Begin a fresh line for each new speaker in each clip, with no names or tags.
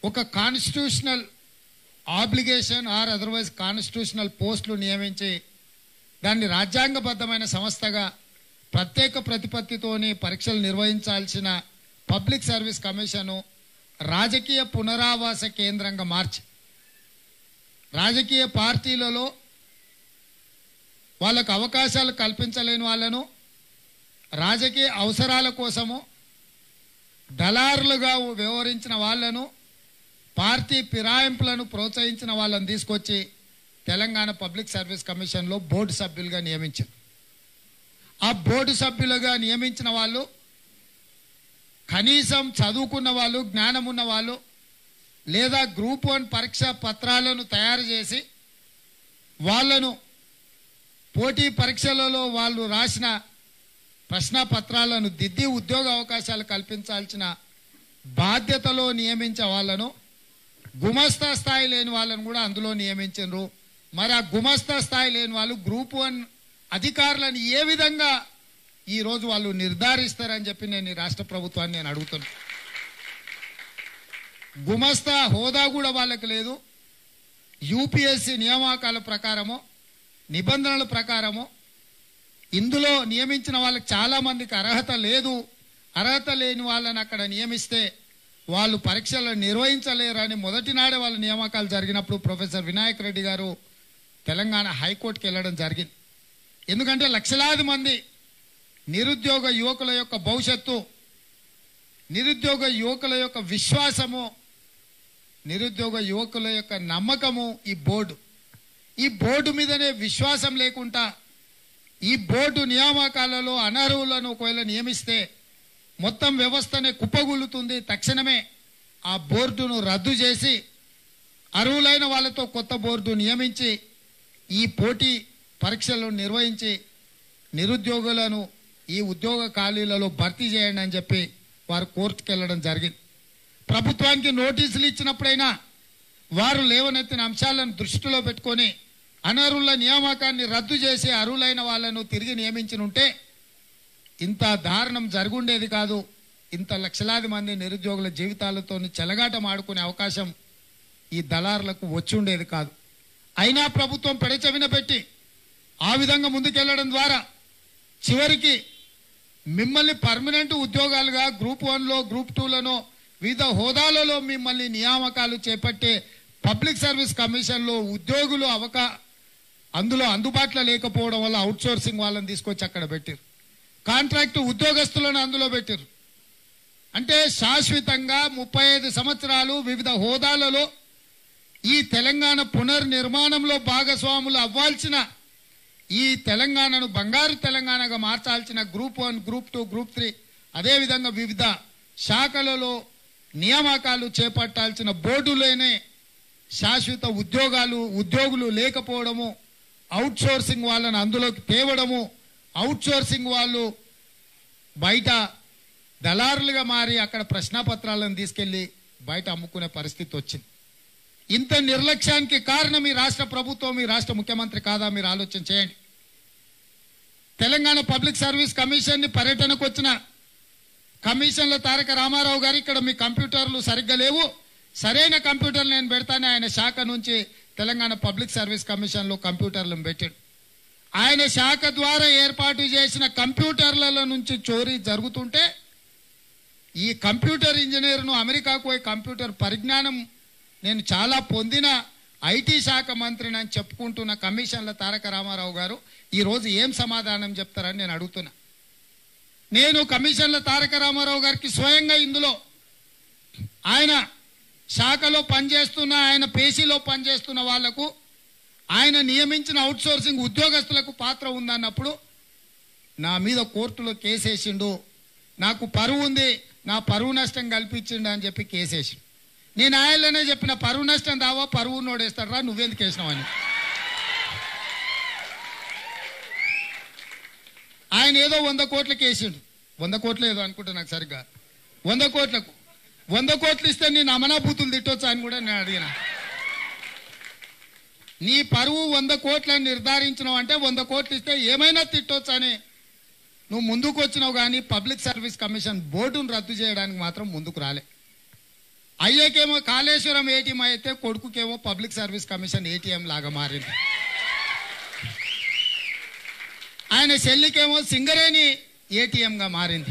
ఒక constitutional obligation or otherwise constitutional పోస్టులు నియమించి దాన్ని రాజ్యాంగబద్ధమైన సంస్థగా ప్రత్యేక ప్రతిపత్తితోని పరీక్షలు నిర్వహించాల్సిన పబ్లిక్ సర్వీస్ కమిషను రాజకీయ పునరావాస కేంద్రంగా మార్చి రాజకీయ పార్టీలలో వాళ్ళకు అవకాశాలు కల్పించలేని వాళ్ళను రాజకీయ అవసరాల కోసము దళారులుగా వ్యవహరించిన వాళ్ళను పార్టీ ఫిరాయింపులను ప్రోత్సహించిన వాళ్ళని తీసుకొచ్చి తెలంగాణ పబ్లిక్ సర్వీస్ కమిషన్లో బోర్డు సభ్యులుగా నియమించారు ఆ బోర్డు సభ్యులుగా నియమించిన వాళ్ళు కనీసం చదువుకున్న వాళ్ళు జ్ఞానం ఉన్న వాళ్ళు లేదా గ్రూప్ వన్ పరీక్ష పత్రాలను తయారు చేసి వాళ్ళను పోటీ పరీక్షలలో వాళ్ళు రాసిన ప్రశ్న పత్రాలను దిద్ది ఉద్యోగ అవకాశాలు కల్పించాల్సిన బాధ్యతలో నియమించే వాళ్ళను గుమస్తా స్థాయి లేని వాళ్ళను కూడా అందులో నియమించారు మరి ఆ గుమస్తా స్థాయి లేని వాళ్ళు గ్రూప్ వన్ అధికారులను ఏ విధంగా ఈ రోజు వాళ్ళు నిర్ధారిస్తారని చెప్పి నేను ఈ రాష్ట్ర ప్రభుత్వాన్ని నేను అడుగుతున్నాను గుమస్తా హోదా కూడా వాళ్ళకి లేదు యూపీఎస్సి నియామకాల ప్రకారము నిబంధనల ప్రకారము ఇందులో నియమించిన వాళ్ళకి చాలా మందికి అర్హత లేదు అర్హత లేని వాళ్ళని అక్కడ నియమిస్తే వాళ్ళు పరీక్షలు నిర్వహించలేరని మొదటి నాడే వాళ్ళ నియామకాలు జరిగినప్పుడు ప్రొఫెసర్ వినాయక్ రెడ్డి గారు తెలంగాణ హైకోర్టుకి వెళ్ళడం జరిగింది ఎందుకంటే లక్షలాది మంది నిరుద్యోగ యువకుల యొక్క భవిష్యత్తు నిరుద్యోగ యువకుల యొక్క విశ్వాసము నిరుద్యోగ యువకుల యొక్క నమ్మకము ఈ బోర్డు ఈ బోర్డు మీదనే విశ్వాసం లేకుండా ఈ బోర్డు నియామకాలలో అనర్హులను ఒకవేళ నియమిస్తే మొత్తం వ్యవస్థనే కుప్పగూలుతుంది తక్షణమే ఆ బోర్డును రద్దు చేసి అర్హులైన వాళ్ళతో కొత్త బోర్డు నియమించి ఈ పోటీ పరీక్షలను నిర్వహించి నిరుద్యోగులను ఈ ఉద్యోగ ఖాళీలలో భర్తీ చేయండి అని చెప్పి వారు కోర్టుకు వెళ్ళడం జరిగింది ప్రభుత్వానికి నోటీసులు ఇచ్చినప్పుడైనా వారు లేవనెత్తిన అంశాలను దృష్టిలో పెట్టుకొని అనర్హుల నియామకాన్ని రద్దు చేసి అర్హులైన వాళ్ళను తిరిగి నియమించి ఉంటే ఇంత దారుణం జరుగుండేది కాదు ఇంత లక్షలాది మంది నిరుద్యోగుల జీవితాలతో చెలగాటం ఆడుకునే అవకాశం ఈ దళారులకు వచ్చి ఉండేది కాదు అయినా ప్రభుత్వం పెడచెవిన పెట్టి ఆ విధంగా ముందుకెళ్లడం ద్వారా చివరికి మిమ్మల్ని పర్మనెంట్ ఉద్యోగాలుగా గ్రూప్ వన్లో గ్రూప్ టూలను వివిధ హోదాలలో మిమ్మల్ని నియామకాలు చేపట్టే పబ్లిక్ సర్వీస్ కమిషన్లో ఉద్యోగులు అవకా అందులో అందుబాటులో లేకపోవడం వల్ల అవుట్ సోర్సింగ్ వాళ్ళని తీసుకొచ్చి అక్కడ పెట్టారు కాంట్రాక్ట్ ఉద్యోగస్తులను అందులో పెట్టారు అంటే శాశ్వతంగా ముప్పై ఐదు సంవత్సరాలు వివిధ హోదాలలో ఈ తెలంగాణ పునర్నిర్మాణంలో భాగస్వాములు అవ్వాల్సిన ఈ తెలంగాణను బంగారు తెలంగాణగా మార్చాల్సిన group one group two group three అదేవిధంగా వివిధ శాఖలలో నియామకాలు చేపట్టాల్సిన బోర్డులోనే శాశ్వత ఉద్యోగాలు ఉద్యోగులు లేకపోవడము అవుట్ సోర్సింగ్ వాళ్ళని అందులోకి తేవడము అవుట్ సోర్సింగ్ వాళ్ళు బయట దళారులుగా మారి అక్కడ ప్రశ్నాపత్రాలను తీసుకెళ్లి బయట అమ్ముకునే పరిస్థితి వచ్చింది ఇంత నిర్లక్ష్యానికి కారణం ఈ రాష్ట్ర ప్రభుత్వం ఈ రాష్ట్ర ముఖ్యమంత్రి కాదా మీరు ఆలోచన చేయండి తెలంగాణ పబ్లిక్ సర్వీస్ కమిషన్ ని పర్యటనకు వచ్చిన కమిషన్ల తారక రామారావు గారు ఇక్కడ మీ కంప్యూటర్లు సరిగ్గా లేవు సరైన కంప్యూటర్లు నేను పెడతానే ఆయన శాఖ నుంచి తెలంగాణ పబ్లిక్ సర్వీస్ కమిషన్లో కంప్యూటర్లను పెట్టాడు ఆయన శాఖ ద్వారా ఏర్పాటు చేసిన కంప్యూటర్ల నుంచి చోరీ జరుగుతుంటే ఈ కంప్యూటర్ ఇంజనీర్ను అమెరికాకు పోయి కంప్యూటర్ పరిజ్ఞానం నేను చాలా పొందిన ఐటీ శాఖ మంత్రిని అని చెప్పుకుంటున్న కమిషన్ల తారక రామారావు గారు ఈరోజు ఏం సమాధానం చెప్తారని నేను అడుగుతున్నా నేను కమిషన్ల తారక రామారావు గారికి స్వయంగా ఇందులో ఆయన శాఖలో పనిచేస్తున్న ఆయన పేసీలో పనిచేస్తున్న వాళ్లకు ఆయన నియమించిన అవుట్సోర్సింగ్ ఉద్యోగస్తులకు పాత్ర ఉందన్నప్పుడు నా మీద కోర్టులో కేసేసిండు నాకు పరువు ఉంది నా పరువు నష్టం కల్పించిండు అని చెప్పి కేసేసిండు నేను ఆయనలోనే చెప్పిన పరువు నష్టం దావా పరువు నోడేస్తాడు రా నువ్వెందుకు వేసినావని ఆయన ఏదో వంద కోట్లకి వేసిండు వంద కోట్లు ఏదో అనుకుంటా నాకు సరిగ్గా వంద కోట్లకు వంద కోట్లు ఇస్తే నేను అమనాభూతులు తిట్టొచ్చా అని కూడా నేను అడిగిన నీ పరువు వంద కోట్లని నిర్ధారించినావు అంటే వంద కోట్లు ఇస్తే ఏమైనా తిట్టొచ్చు అని నువ్వు ముందుకు వచ్చినావు కానీ పబ్లిక్ సర్వీస్ కమిషన్ బోర్డును రద్దు చేయడానికి మాత్రం ముందుకు రాలే అయ్యకేమో కాళేశ్వరం ఏటీఎం అయితే కొడుకుకేమో పబ్లిక్ సర్వీస్ కమిషన్ ఏటీఎం లాగా మారింది ఆయన చెల్లికేమో సింగరేణి ఏటీఎంగా మారింది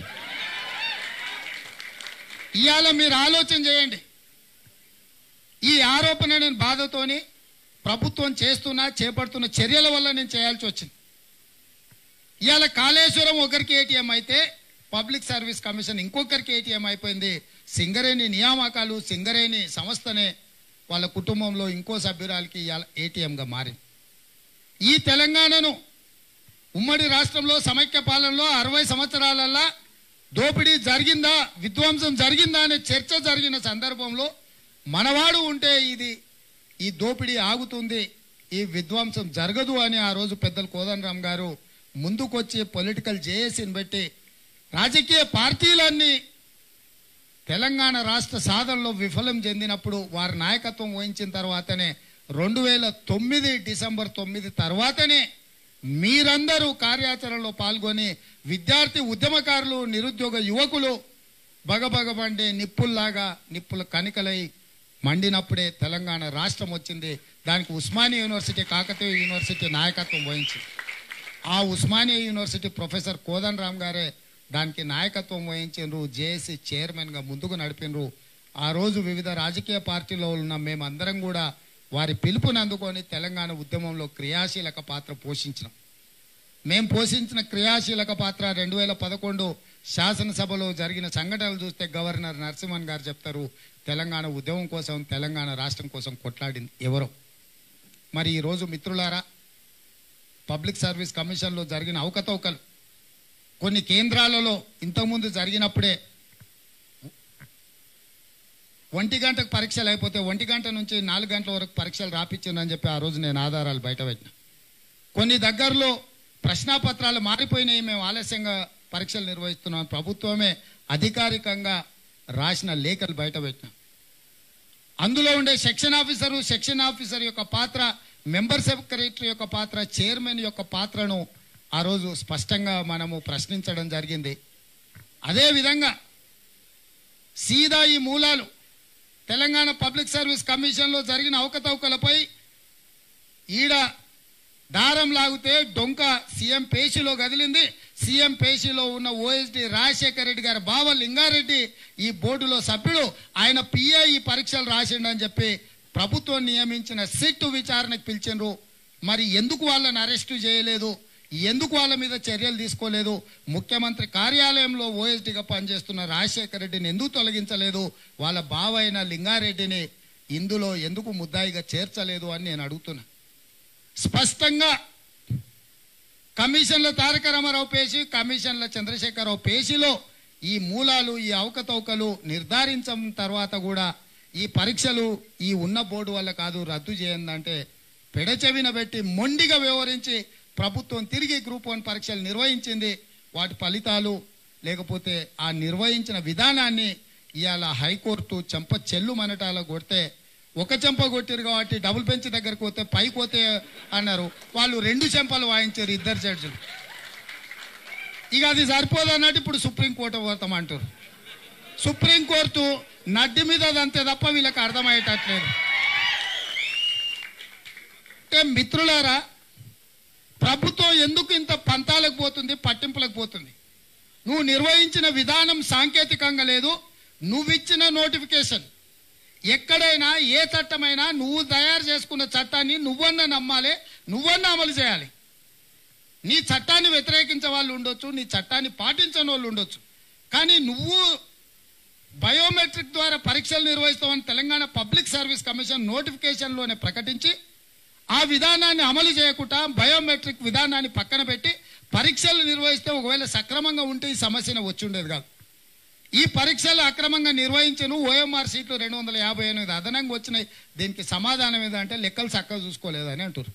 ఇవాళ మీరు ఆలోచన చేయండి ఈ ఆరోపణ నేను బాధతోని ప్రభుత్వం చేస్తున్న చేపడుతున్న చర్యల వల్ల నేను చేయాల్సి వచ్చింది ఇవాళ కాళేశ్వరం ఒకరికి ఏటీఎం అయితే పబ్లిక్ సర్వీస్ కమిషన్ ఇంకొకరికి ఏటీఎం అయిపోయింది సింగరేణి నియామకాలు సింగరేణి సంస్థనే వాళ్ళ కుటుంబంలో ఇంకో సభ్యురాలకి ఇవాళ ఏటీఎంగా మారింది ఈ తెలంగాణను ఉమ్మడి రాష్ట్రంలో సమైక్య పాలనలో అరవై సంవత్సరాలల్లా దోపిడీ జరిగిందా విధ్వంసం జరిగిందా అనే చర్చ జరిగిన సందర్భంలో మనవాడు ఉంటే ఇది ఈ దోపిడీ ఆగుతుంది ఈ విధ్వంసం జరగదు అని ఆ రోజు పెద్దలు కోదండరామ్ గారు ముందుకొచ్చి పొలిటికల్ జేఏసీని పెట్టి రాజకీయ పార్టీలన్నీ తెలంగాణ రాష్ట్ర సాధనలో విఫలం చెందినప్పుడు వారి నాయకత్వం వహించిన తర్వాతనే రెండు వేల తొమ్మిది డిసెంబర్ తొమ్మిది తర్వాతనే మీరందరూ కార్యాచరణలో పాల్గొని విద్యార్థి ఉద్యమకారులు నిరుద్యోగ యువకులు బగబగబండే నిప్పుల్లాగా నిప్పుల కనికలై మండినప్పుడే తెలంగాణ రాష్ట్రం వచ్చింది దానికి ఉస్మానియా యూనివర్సిటీ కాకతీయ యూనివర్సిటీ నాయకత్వం వహించింది ఆ ఉస్మానియా యూనివర్సిటీ ప్రొఫెసర్ కోదన్ రామ్ గారే దానికి నాయకత్వం వహించిండ్రు జేఏసీ చైర్మన్గా ముందుకు నడిపినరు ఆ రోజు వివిధ రాజకీయ పార్టీలో ఉన్న మేమందరం కూడా వారి పిలుపుని అందుకొని తెలంగాణ ఉద్యమంలో క్రియాశీలక పాత్ర పోషించినాం మేము పోషించిన క్రియాశీలక పాత్ర రెండు వేల పదకొండు శాసనసభలో జరిగిన సంఘటనలు చూస్తే గవర్నర్ నరసింహన్ గారు చెప్తారు తెలంగాణ ఉద్యమం కోసం తెలంగాణ రాష్ట్రం కోసం కొట్లాడింది ఎవరో మరి ఈరోజు మిత్రులారా పబ్లిక్ సర్వీస్ కమిషన్లో జరిగిన అవకతవకలు కొన్ని కేంద్రాలలో ఇంతకుముందు జరిగినప్పుడే ఒంటి గంటకు పరీక్షలు అయిపోతే ఒంటి గంట నుంచి నాలుగు గంటల వరకు పరీక్షలు రాపించిందని చెప్పి ఆ రోజు నేను ఆధారాలు బయట పెట్టిన కొన్ని దగ్గరలో ప్రశ్నాపత్రాలు మారిపోయినాయి మేము ఆలస్యంగా పరీక్షలు నిర్వహిస్తున్నాం ప్రభుత్వమే అధికారికంగా రాసిన లేఖలు బయట పెట్టినాం అందులో ఉండే సెక్షన్ ఆఫీసరు సెక్షన్ ఆఫీసర్ యొక్క పాత్ర మెంబర్ సెక్రటరీ యొక్క పాత్ర చైర్మన్ యొక్క పాత్రను ఆ రోజు స్పష్టంగా మనము ప్రశ్నించడం జరిగింది అదేవిధంగా సీదా ఈ మూలాలు తెలంగాణ పబ్లిక్ సర్వీస్ కమిషన్లో జరిగిన అవకతవకలపై ఈడ దారం లాగితే డొంక సీఎం పేషిలో కదిలింది సీఎం పేషిలో ఉన్న ఓఎస్డి రాజశేఖర రెడ్డి గారి బావ లింగారెడ్డి ఈ బోర్డులో సభ్యుడు ఆయన పిఏ ఈ పరీక్షలు రాసిండని చెప్పి ప్రభుత్వం నియమించిన సిట్ విచారణకు పిలిచిండ్రు మరి ఎందుకు వాళ్ళని అరెస్టు చేయలేదు ఎందుకు వాళ్ళ మీద చర్యలు తీసుకోలేదు ముఖ్యమంత్రి కార్యాలయంలో ఓఎస్డిగా పనిచేస్తున్న రాజశేఖర రెడ్డిని ఎందుకు తొలగించలేదు వాళ్ళ బావ అయిన లింగారెడ్డిని ఇందులో ఎందుకు ముద్దాయిగా చేర్చలేదు అని నేను అడుగుతున్నా స్పష్టంగా కమిషన్ల తారక రామారావు పేషి కమిషన్ల చంద్రశేఖరరావు పేషిలో ఈ మూలాలు ఈ అవకతవకలు నిర్ధారించిన తర్వాత కూడా ఈ పరీక్షలు ఈ ఉన్న బోర్డు వల్ల కాదు రద్దు చేయందంటే పెడచెవిన పెట్టి మొండిగా వ్యవహరించి ప్రభుత్వం తిరిగి గ్రూప్ వన్ పరీక్షలు నిర్వహించింది వాటి ఫలితాలు లేకపోతే ఆ నిర్వహించిన విధానాన్ని ఇవాళ హైకోర్టు చెంప చెల్లు మనటాల కొడితే ఒక చెంప కొట్టిరు కాబట్టి డబుల్ బెంచ్ దగ్గరకు పోతే పైకి పోతే అన్నారు వాళ్ళు రెండు చెంపలు వాయించారు ఇద్దరు జడ్జిలు ఇక అది సరిపోదు అన్నట్టు ఇప్పుడు సుప్రీంకోర్టు పోతామంటారు సుప్రీంకోర్టు నడ్డి మీద అదంతే తప్ప వీళ్ళకి అర్థమయ్యేటట్లేదు అంటే మిత్రులారా ప్రభుత్వం ఎందుకు ఇంత పంతాలకు పోతుంది పట్టింపులకు పోతుంది నువ్వు నిర్వహించిన విధానం సాంకేతికంగా లేదు నువ్విచ్చిన నోటిఫికేషన్ ఎక్కడైనా ఏ చట్టమైనా నువ్వు తయారు చేసుకున్న చట్టాన్ని నువ్వన్నా నమ్మాలి నువ్వన్నా అమలు చేయాలి నీ చట్టాన్ని వ్యతిరేకించే వాళ్ళు ఉండొచ్చు నీ చట్టాన్ని పాటించని వాళ్ళు ఉండొచ్చు కానీ నువ్వు బయోమెట్రిక్ ద్వారా పరీక్షలు నిర్వహిస్తామని తెలంగాణ పబ్లిక్ సర్వీస్ కమిషన్ నోటిఫికేషన్లోనే ప్రకటించి ఆ విధానాన్ని అమలు చేయకుండా బయోమెట్రిక్ విధానాన్ని పక్కన పెట్టి పరీక్షలు నిర్వహిస్తే ఒకవేళ సక్రమంగా ఉంటే ఈ సమస్యను వచ్చి ఉండేది కాదు ఈ పరీక్షలు అక్రమంగా నిర్వహించను ఓఎంఆర్ సీట్లు రెండు వందల యాభై ఎనిమిది అదనంగా వచ్చినాయి దీనికి సమాధానం ఏదంటే లెక్కలు చక్కగా చూసుకోలేదని అంటారు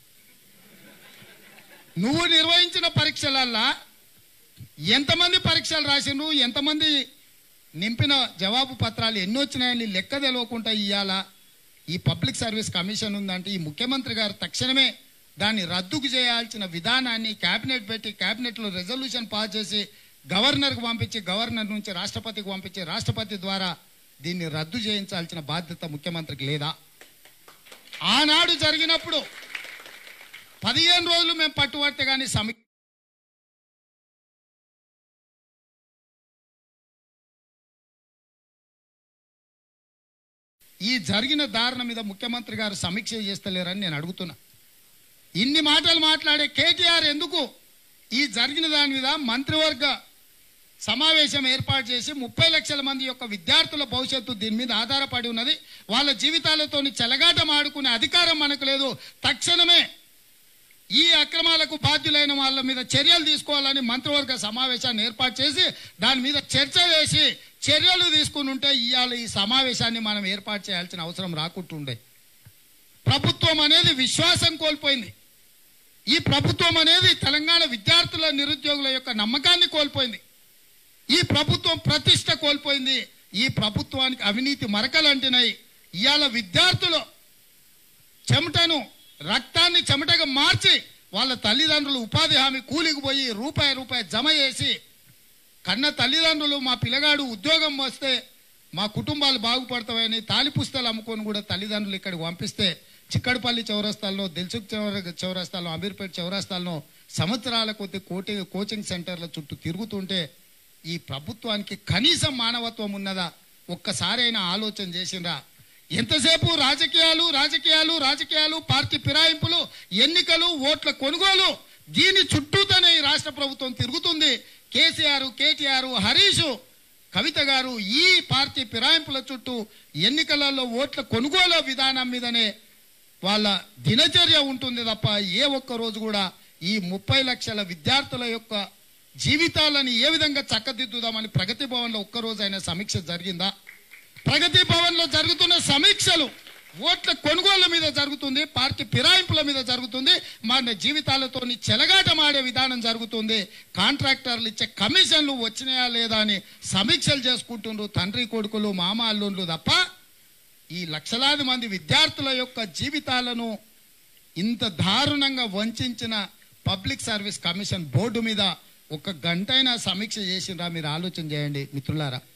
నువ్వు నిర్వహించిన పరీక్షలల్లా ఎంతమంది పరీక్షలు రాసిండ్రు ఎంతమంది నింపిన జవాబు పత్రాలు ఎన్ని వచ్చినాయని లెక్క తెలియకుండా ఇవ్వాలా ఈ పబ్లిక్ సర్వీస్ కమిషన్ ఉందంటే ఈ ముఖ్యమంత్రి గారు తక్షణమే దాన్ని రద్దుకు చేయాల్సిన విధానాన్ని కేబినెట్ పెట్టి కేబినెట్లో రెజల్యూషన్ పాస్ చేసి గవర్నర్కి పంపించి గవర్నర్ నుంచి రాష్ట్రపతికి పంపించి రాష్ట్రపతి ద్వారా దీన్ని రద్దు చేయించాల్సిన బాధ్యత ముఖ్యమంత్రికి లేదా ఆనాడు జరిగినప్పుడు పదిహేను రోజులు మేము పట్టుబడితే కానీ సమీ ఈ జరిగిన దారుణ మీద ముఖ్యమంత్రి గారు సమీక్ష చేస్తలేరని నేను అడుగుతున్నా ఇన్ని మాటలు మాట్లాడే కేటీఆర్ ఎందుకు ఈ జరిగిన దాని మీద మంత్రివర్గ సమావేశం ఏర్పాటు చేసి ముప్పై లక్షల మంది యొక్క విద్యార్థుల భవిష్యత్తు దీని మీద ఆధారపడి ఉన్నది వాళ్ళ జీవితాలతోని చెలగాటం ఆడుకునే అధికారం మనకు లేదు తక్షణమే ఈ అక్రమాలకు బాధ్యులైన వాళ్ళ మీద చర్యలు తీసుకోవాలని మంత్రివర్గ సమావేశాన్ని ఏర్పాటు చేసి దాని మీద చర్చ చేసి చర్యలు తీసుకుని ఉంటే ఇవాళ ఈ సమావేశాన్ని మనం ఏర్పాటు చేయాల్సిన అవసరం రాకుంటుండే ప్రభుత్వం అనేది విశ్వాసం కోల్పోయింది ఈ ప్రభుత్వం అనేది తెలంగాణ విద్యార్థుల నిరుద్యోగుల యొక్క నమ్మకాన్ని కోల్పోయింది ఈ ప్రభుత్వం ప్రతిష్ట కోల్పోయింది ఈ ప్రభుత్వానికి అవినీతి మరకలు అంటినాయి ఇవాళ విద్యార్థులు చెమటను రక్తాన్ని చెమటగా మార్చి వాళ్ళ తల్లిదండ్రులు ఉపాధి హామీ కూలికి పోయి రూపాయి రూపాయి జమ చేసి కన్న తల్లిదండ్రులు మా పిల్లగాడు ఉద్యోగం వస్తే మా కుటుంబాలు బాగుపడతామని తాలి పుస్తకాలు అమ్ముకొని కూడా తల్లిదండ్రులు ఇక్కడికి పంపిస్తే చిక్కడపల్లి చౌరస్తాల్లో దిల్సుఖ్ చౌర చౌరస్తాల్లో అమీర్పేట చౌరస్తాల్లో సంవత్సరాల కొద్ది కోటి కోచింగ్ సెంటర్ల చుట్టూ తిరుగుతుంటే ఈ ప్రభుత్వానికి కనీసం మానవత్వం ఉన్నదా ఒక్కసారైనా ఆలోచన చేసిందా ఎంతసేపు రాజకీయాలు రాజకీయాలు రాజకీయాలు పార్టీ ఫిరాయింపులు ఎన్నికలు ఓట్ల కొనుగోలు దీని చుట్టూతోనే ఈ రాష్ట్ర ప్రభుత్వం తిరుగుతుంది కేసీఆర్ కేటీఆర్ హరీష్ కవిత గారు ఈ పార్టీ ఫిరాయింపుల చుట్టూ ఎన్నికలలో ఓట్ల కొనుగోలు విధానం మీదనే వాళ్ళ దినచర్య ఉంటుంది తప్ప ఏ ఒక్క రోజు కూడా ఈ ముప్పై లక్షల విద్యార్థుల యొక్క జీవితాలను ఏ విధంగా చక్కదిద్దుదామని ప్రగతి భవన్లో ఒక్కరోజైనా సమీక్ష జరిగిందా ప్రగతి భవన్లో జరుగుతున్న సమీక్షలు ఓట్ల కొనుగోళ్ల మీద జరుగుతుంది పార్టీ ఫిరాయింపుల మీద జరుగుతుంది మన జీవితాలతోని చెలగాటమాడే విధానం జరుగుతుంది కాంట్రాక్టర్లు ఇచ్చే కమిషన్లు వచ్చినాయా లేదా అని సమీక్షలు చేసుకుంటుండ్రు తండ్రి కొడుకులు మామ అల్లుండ్లు తప్ప ఈ లక్షలాది మంది విద్యార్థుల యొక్క జీవితాలను ఇంత దారుణంగా వంచిన పబ్లిక్ సర్వీస్ కమిషన్ బోర్డు మీద ఒక గంటైనా సమీక్ష చేసిండ్రా మీరు ఆలోచన చేయండి మిత్రులారా